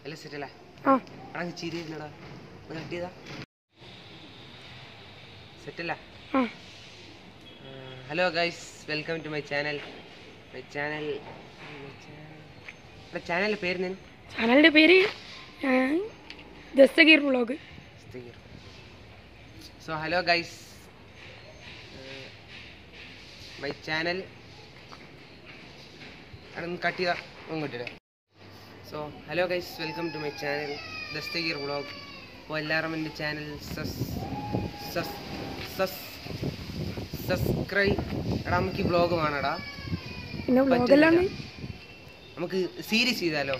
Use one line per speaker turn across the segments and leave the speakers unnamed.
എല്ലാം സെറ്റ് അല്ലേ
ആ
എടാ നീ ചിരി ഇല്ലടാ ഒന്ന് കട്ട് ചെയ്താ സെറ്റ് അല്ലേ
ആ
hello guys welcome to my channel my channel ചാനലിൻ്റെ പേര് ഞാൻ
ചാനലിൻ്റെ പേര് ആ, Dasthageer vlog
so hello guys my channel ഒന്ന് കട്ട് ചെയ്താ ഇങ്ങോട്ടില്ല so hello guys welcome to my channel Dasthageer vlog അപ്പോൾ എല്ലാവരും എൻ്റെ ചാനൽ സസ് സസ് സസ് സബ്സ്ക്രൈബ് എടാ നമുക്ക് ഈ വ്ളോഗ് വേണടാ
പിന്നെ വ്ളോഗെല്ലാം
നമുക്ക് സീരീസ് ചെയ്താലോ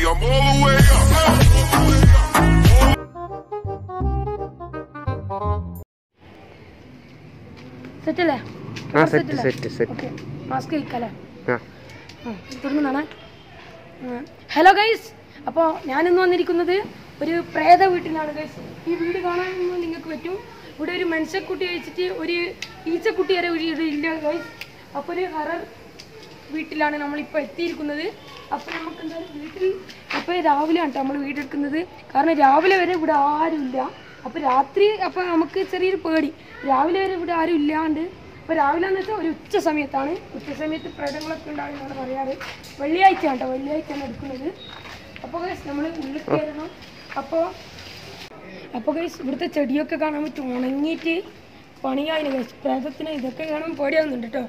സെറ്റ് അല്ലേ
ആ
set
സെറ്റ്
അല്ലേ?
സെറ്റ് സെറ്റ്
ഓക്കെ മാസ്ക് കഴിക്കാല്ലേ
ആ
തുടങ്ങുന്നതാണ് ഹലോ ഗൈസ് അപ്പോൾ ഞാനിന്ന് വന്നിരിക്കുന്നത് ഒരു പ്രേത വീട്ടിലാണ് ഗൈസ് ഈ വീട് കാണാൻ നിങ്ങൾക്ക് പറ്റും ഇവിടെ ഒരു മനുഷ്യക്കുട്ടി വെച്ചിട്ട് ഒരു ഈച്ചക്കുട്ടി വരെ ഒരു ഇത് ഇല്ല ഗൈസ് അപ്പോൾ ഒരു ഹറർ വീട്ടിലാണ് നമ്മളിപ്പോൾ എത്തിയിരിക്കുന്നത് അപ്പോൾ നമുക്ക് എന്തായാലും വീട്ടിൽ ഇപ്പോൾ രാവിലെ ആണ് നമ്മൾ വീടെടുക്കുന്നത് കാരണം രാവിലെ വരെ ഇവിടെ ആരുമില്ല അപ്പോൾ രാത്രി അപ്പോൾ നമുക്ക് ചെറിയൊരു പേടി രാവിലെ വരെ ഇവിടെ ആരും ഇല്ലാണ്ട് അപ്പോൾ രാവിലെ എന്ന് വെച്ചാൽ ഒരു ഉച്ച സമയത്താണ് ഉച്ച സമയത്ത് പ്രേതങ്ങളൊക്കെ ഉണ്ടാകുമെന്നാണ് പറയാറ് വെള്ളിയാഴ്ച കേട്ടോ വെള്ളിയാഴ്ചയാണ് എടുക്കുന്നത് അപ്പോൾ ഗൈസ് നമ്മൾ ഉള്ളിൽ കയറണം അപ്പോൾ അപ്പോൾ ഗൈസ് ഇവിടുത്തെ ചെടിയൊക്കെ കാണാൻ പറ്റും ഉണങ്ങിയിട്ട് പണിയായിന് ഗൈസ് പ്രേതത്തിന് ഇതൊക്കെ കാണാൻ പേടിയാവുന്നുണ്ട് കേട്ടോ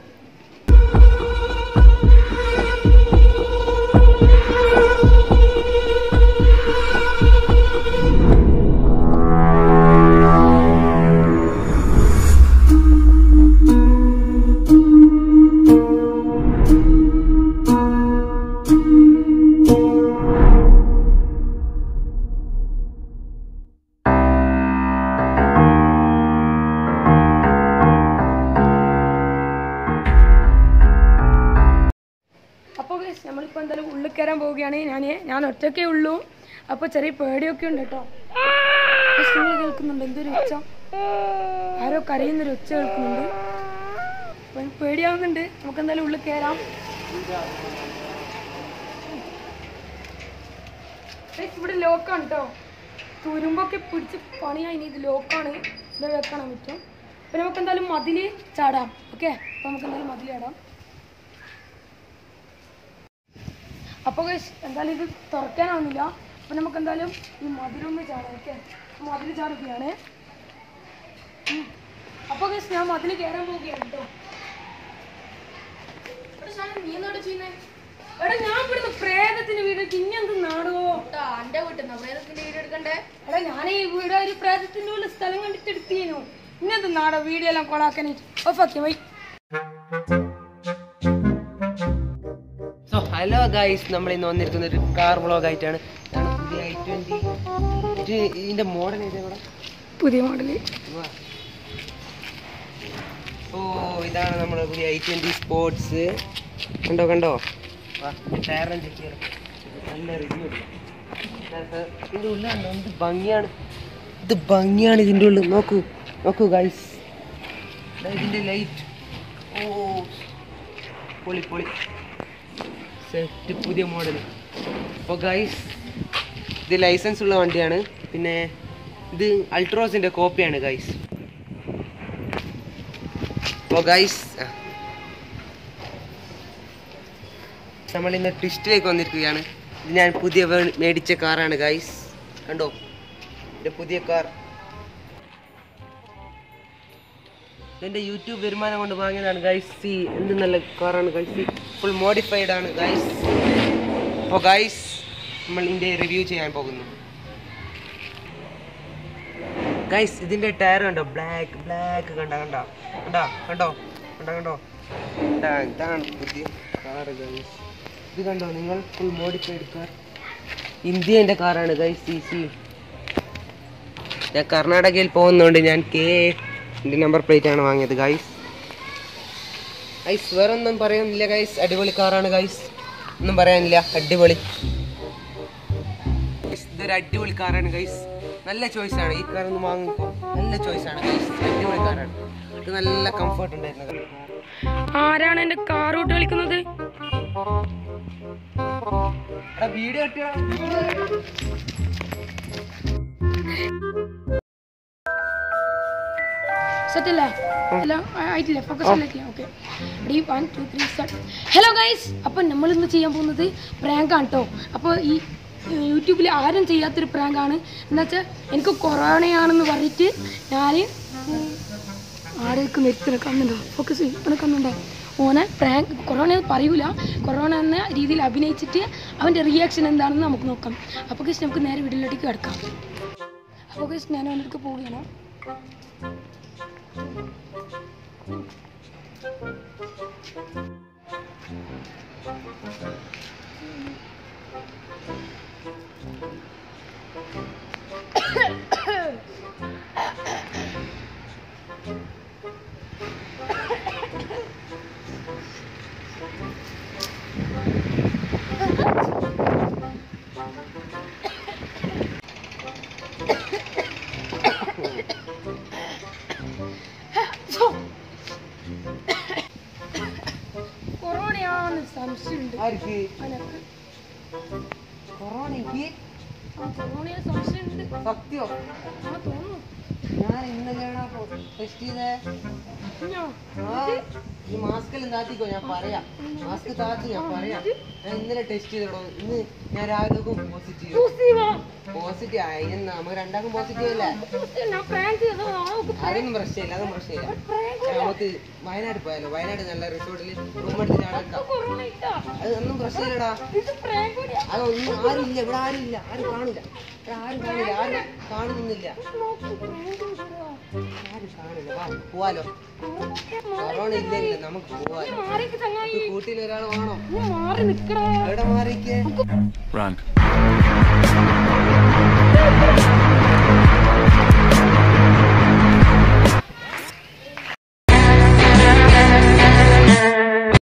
അപ്പോൾ ഗൈസ് നമ്മളിപ്പോൾ എന്തായാലും ഉള്ളിൽ കയറാൻ പോവുകയാണ് ഞാൻ ഞാൻ ഒറ്റയ്ക്കേ ഉള്ളൂ അപ്പോൾ ചെറിയ പേടിയൊക്കെ ഉണ്ട് കേട്ടോ ഗൈസ്, നിങ്ങൾ കേൾക്കുന്നുണ്ട് എന്തൊരു ഒച്ച ആരോ കരയുന്നൊരു ഒച്ച കേൾക്കുന്നുണ്ട് അപ്പോൾ എനിക്ക് പേടിയാവുന്നുണ്ട് നമുക്ക് എന്തായാലും ഉള്ളിൽ കയറാം ഗൈസ്, ഇവിടെ ലോക്കാണ് കേട്ടോ തുരുമ്പൊക്കെ പിടിച്ച് പണിയായി ഇനി ഇത് ലോക്കാണ് ഇത് വെക്കണം പറ്റും അപ്പോൾ നമുക്ക് എന്തായാലും മതിൽ ചാടാം ഓക്കെ അപ്പോൾ നമുക്ക് എന്തായാലും മതിൽ ചാടാം അപ്പോൾ ഗൈസ് എന്തായാലും ഇത് തുറക്കാനാവുന്നില്ല അപ്പോൾ നമുക്ക് എന്തായാലും ഈ മതിലൊന്ന് ചാടാം ഓക്കെ മതിൽ ചാടുകയാണ് ഉം. അപ്പോൾ ഗൈസ് ഞാൻ മതിൽ കയറാൻ പോവുകയാണ് കേട്ടോ എടാ ഷാനെ, നീ എന്താ ഇവിടെ ചെയ്യുന്നേ? എടാ ഞാൻ ഇവിടുന്ന് പ്രേതത്തിന് വീട് പിന്നെ എന്ത് നാടോ
എന്റെ വീട്ടിൽ നിന്ന് പ്രേതത്തിന്റെ വീട് എടുക്കണ്ടേ
എടാ ഞാൻ ഈ വീട് ഒരു പ്രേതത്തിന്റെ ഉള്ള സ്ഥലം കണ്ടിട്ട് എടുത്തേനു ഇന്നെന്ത് നാടോ വീഡിയോ എല്ലാം കൊളാക്കാനായിട്ട് ഓഫാക്കി വൈ
സോ ഹലോ ഗൈസ് നമ്മൾ ഇന്ന് വന്നിരിക്കുന്ന ഒരു കാർ വ്ളോഗ് ആയിട്ടാണ് ഇതാണ് പുതിയ ഐ ട്വന്റി ഇതിന്റെ മോഡൽ ഏതാ ഇവിടെ
പുതിയ മോഡല്
വാ. ഓ ഇതാണ് നമ്മുടെ പുതിയ ഐ ട്വന്റി സ്പോർട്സ് കണ്ടോ കണ്ടോ വാ ടയറും ചെക്ക് ചെയ്യണം നല്ല റിവ്യൂ ഇതിന്റെ ഉള്ളിലുണ്ടോ എന്ത് ഭംഗിയാണ് ഇത് ഭംഗിയാണ് ഇതിന്റെ ഉള്ളിൽ നോക്കൂ നോക്കൂ ഗൈസ് ഇതിന്റെ ലൈറ്റ് ഓ പൊളി പൊളി സെറ്റ് പുതിയ മോഡൽ അപ്പോൾ ഗൈസ് ഇത് ലൈസൻസ് ഉള്ള വണ്ടിയാണ് പിന്നെ ഇത് അൾട്രോസിൻ്റെ കോപ്പിയാണ് ഗൈസ് അപ്പോൾ ഗൈസ് നമ്മൾ ഇന്ന് ട്വിസ്റ്റിലേക്ക് വന്നിരിക്കുകയാണ് ഇത് ഞാൻ പുതിയ വേ- മേടിച്ച കാറാണ് ഗൈസ് കണ്ടോ എൻ്റെ പുതിയ കാർ എൻ്റെ യൂട്യൂബ് വരുമാനം കൊണ്ട് വാങ്ങിയതാണ് ഗൈസ് സി എന്ത് നല്ല കാറാണ് ഗൈസ് ഫുൾ മോഡിഫൈഡ് ആണ് ഗൈസ് അപ്പോൾ ഗൈസ് നമ്മൾ ഇതിൻ്റെ റിവ്യൂ ചെയ്യാൻ പോകുന്നു ഗൈസ് ഇതിൻ്റെ ടയർ കണ്ടോ ബ്ലാക്ക് ബ്ലാക്ക് കണ്ട കണ്ട കണ്ടോ കണ്ടോ കണ്ടോ കണ്ടോ ഇതാ ഇതാണ് പുതിയ കാറ് ഗൈസ് ഇത് കണ്ടോ നിങ്ങൾ ഫുൾ മോഡിഫൈഡ് കാർ ഇന്ത്യൻ്റെ കാറാണ് ഗൈസ് സി സി ഞാൻ കർണാടകയിൽ പോകുന്നതുകൊണ്ട് ഞാൻ കെ എൻ്റെ നമ്പർ പ്ലേറ്റ് ആണ് വാങ്ങിയത് ഗൈസ് ഗൈസ് വേറെ ഒന്നും പറയാനില്ല ഗൈസ് അടിപൊളി കാറാണ് ഗൈസ് ഒന്നും പറയാനില്ല അടിപൊളി Guys, ഇതൊരു അടിപൊളി കാറാണ് ഗൈസ് നല്ല ചോയ്സ് ആണ് ഈ കാർ ഒന്ന് വാങ്ങുമ്പോൾ നല്ല ചോയ്സ് ആണ് ഗൈസ് അടിപൊളി കാറാണ് ഇത് നല്ല കംഫർട്ട് ഉണ്ടായിരുന്നു
ആരാണ് എൻ്റെ കാർ വിട്ട് കളിക്കുന്നത്
എടാ വീഡിയോ കിട്ടിയോ
സെറ്റ് അല്ലേ എല്ലാം ആ- ആയിട്ടില്ല ഫോക്കസ് അല്ലേ okay ready one two three start hello guys അപ്പം നമ്മൾ ഇന്ന് ചെയ്യാൻ പോകുന്നത് പ്രാങ്കാണ് കേട്ടോ അപ്പോൾ ഈ യൂട്യൂബിൽ ആരും ചെയ്യാത്തൊരു പ്രാങ്കാണ് എന്ന് വെച്ചാൽ എനിക്ക് കൊറോണയാണെന്ന് പറഞ്ഞിട്ട് ഞാൻ ആടേക്ക് നിർത്തി കണ്ണുണ്ടോ ഫോക്കസ് ചെയ്യും കണ്ണുണ്ടോ ഓനെ പ്രാങ്ക് കൊറോണ പറയൂല കൊറോണ എന്ന രീതിയിൽ അഭിനയിച്ചിട്ട് അവൻ്റെ റിയാക്ഷൻ എന്താണെന്ന് നമുക്ക് നോക്കാം അപ്പോൾ ഗൈസ് നമുക്ക് നേരെ വീട്ടിലേക്ക് കിടക്കാം അപ്പോൾ ഗൈസ് ഞാൻ അവൻ്റെ അടുത്ത് പോവുകയാണ് കൊറോണയാണെന്ന് സംശയമുണ്ട്
ആർക്ക്
അനക്ക്
കൊറോണയ്ക്ക്
ആ കൊറോണയെ സംശയമുണ്ട്
സത്യോ
ആ തോന്നുന്നു
ഞാൻ ഇന്നലെയാണ് ടെസ്റ്റ് ചെയ്തേ
കുഞ്ഞോ
ആ ഈ മാസ്കെല്ലാം താത്തിക്കോ ഞാൻ പറയാം മാസ്ക് താത്തി ഞാൻ പറയാം ഞാൻ ഇന്നലെ ടെസ്റ്റ് ചെയ്തോടോ ഇന്ന് ഞാൻ രാവിലെ പോസിറ്റീവ്
പോസിറ്റീവാ
പോസിറ്റീവ് ആയി എന്നാ നമുക്ക് രണ്ടാക്കും പോസിറ്റീവ് അല്ലേ
പോസിറ്റീവ് ഞാൻ പ്രാങ്ക് ചെയ്തോ ആൾക്ക്
അതൊന്നും പ്രശ്നമില്ല അതൊന്നും പ്രശ്നമില്ല
പ്രാങ്ക്
നമുക്ക് വയനാട് പോയാലോ വയനാട് നല്ല റിസോർട്ടിൽ റൂം എടുത്ത് ചാടക്കാം
കൊറോണ ഇട്ടാ
അത് ഒന്നും പ്രശ്നമില്ലടാ
ഇത് പ്രാങ്ക് കൂടിയാ
അതൊന്നും ആരും ഇല്ല ഇവിടെ ആരും ഇല്ല ആരും കാണില്ല ഇവിടെ ആരും കാണില്ല ആരും കാണുന്നില്ല
നോക്ക് പ്രാങ്ക് കൂടിയാ
ആരും കാണില്ല വാ പോവാലോ കൊറോണ ഇല്ലല്ലോ നമുക്ക് പോവാലോ
മാറിക്ക് ചങ്ങായി
കൂട്ടിൽ ഒരാൾ വേണോ
നീ മാറി നിക്കടാ
എവിടെ മാറിക്കേ
Run.